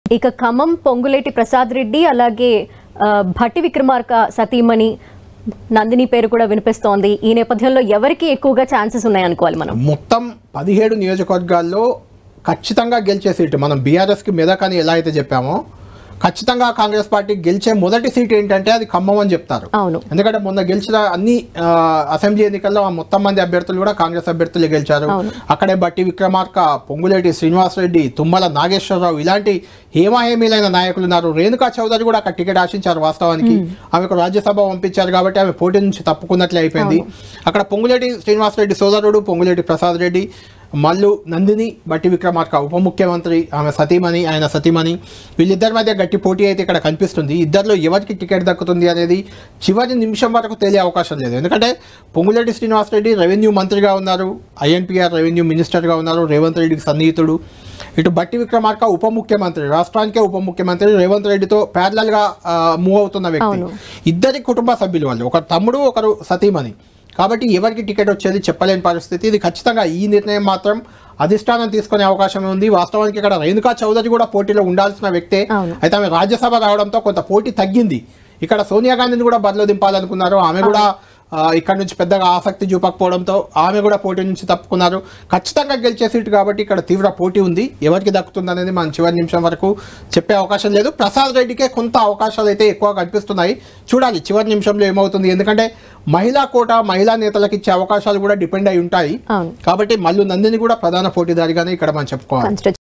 ఇక ఖమ్మం పొంగులేటి ప్రసాద్ రెడ్డి అలాగే ఆ, భట్టి విక్రమార్క సతీమణి నందిని పేరు కూడా వినిపిస్తోంది ఈ నేపథ్యంలో ఎవరికి ఎక్కువగా ఛాన్సెస్ ఉన్నాయనుకోవాలి మనం మొత్తం పదిహేడు నియోజకవర్గాల్లో ఖచ్చితంగా గెలిచే సీటు మనం బీఆర్ఎస్కి మెదక్ అని ఎలా అయితే చెప్పామో ఖచ్చితంగా కాంగ్రెస్ పార్టీ గెలిచే మొదటి సీట్ ఏంటంటే అది ఖమ్మం అని చెప్తారు అవును ఎందుకంటే మొన్న గెలిచిన అన్ని ఆ, అసెంబ్లీ ఎన్నికల్లో ఆ మొత్తం మంది అభ్యర్థులు కూడా కాంగ్రెస్ అభ్యర్థులే గెలిచారు అవును. అక్కడే బట్టి విక్రమార్క పొంగులేటి శ్రీనివాసరెడ్డి తుమ్మల నాగేశ్వరరావు ఇలాంటి హేమాహేమీలైన నాయకులు ఉన్నారు రేణుకా చౌదరి కూడా అక్కడ టికెట్ ఆశించారు వాస్తవానికి ఆమెకు రాజ్యసభ పంపించారు కాబట్టి ఆమె పోటీ నుంచి తప్పుకున్నట్లే అయిపోయింది అక్కడ పొంగులేటి శ్రీనివాసరెడ్డి సోదరుడు పొంగులేటి ప్రసాద్ రెడ్డి మల్లు నందిని బట్టి విక్రమార్క ఉప ముఖ్యమంత్రి ఆమె సతీమణి ఆయన సతీమణి వీళ్ళిద్దరి మధ్య గట్టి పోటీ అయితే ఇక్కడ కనిపిస్తుంది ఇద్దరిలో ఎవరికి టికెట్ దక్కుతుంది అనేది చివరి నిమిషం వరకు తెలియ అవకాశం లేదు ఎందుకంటే పొంగులేటి శ్రీనివాసరెడ్డి రెవెన్యూ మంత్రిగా ఉన్నారు ఐఎన్పిఆర్ రెవెన్యూ మినిస్టర్గా ఉన్నారు రేవంత్ రెడ్డికి సన్నిహితుడు ఇటు బట్టి విక్రమార్క ఉప ముఖ్యమంత్రి రాష్ట్రానికే ఉప ముఖ్యమంత్రి రేవంత్ రెడ్డితో ప్యారలల్గా మూవ్ అవుతున్న వ్యక్తి అవును. ఇద్దరి కుటుంబ సభ్యులు వాళ్ళు ఒకరు తమ్ముడు ఒకరు సతీమణి కాబట్టి ఎవరికి టికెట్ వచ్చేది చెప్పలేని పరిస్థితి ఇది ఖచ్చితంగా ఈ నిర్ణయం మాత్రం అధిష్టానం తీసుకునే అవకాశం ఉంది వాస్తవానికి ఇక్కడ రేణుకా చౌదరి కూడా పోటీలో ఉండాల్సిన వ్యక్తే అవును. అయితే ఆమె రాజ్యసభ రావడంతో కొంత పోటీ తగ్గింది ఇక్కడ సోనియా గాంధీని కూడా బరిలో దింపాలనుకున్నారు ఆమె కూడా ఆ, ఇక్కడ నుంచి పెద్దగా ఆసక్తి చూపకపోవడంతో ఆమె కూడా పోటీ నుంచి తప్పుకున్నారు ఖచ్చితంగా గెలిచే సీటు కాబట్టి ఇక్కడ తీవ్ర పోటీ ఉంది ఎవరికి దక్కుతుంది అనేది మనం చివరి నిమిషం వరకు చెప్పే అవకాశం లేదు ప్రసాద్ రెడ్డికే కొంత అవకాశాలు అయితే ఎక్కువ కనిపిస్తున్నాయి చూడాలి చివరి నిమిషంలో ఏమవుతుంది ఎందుకంటే మహిళా కోట మహిళా నేతలకు ఇచ్చే అవకాశాలు కూడా డిపెండ్ అయి ఉంటాయి అవును కాబట్టి మల్లు నందిని కూడా ప్రధాన పోటీదారిగానే ఇక్కడ మనం చెప్పుకోవాలి కన్స్ట్రక్ట్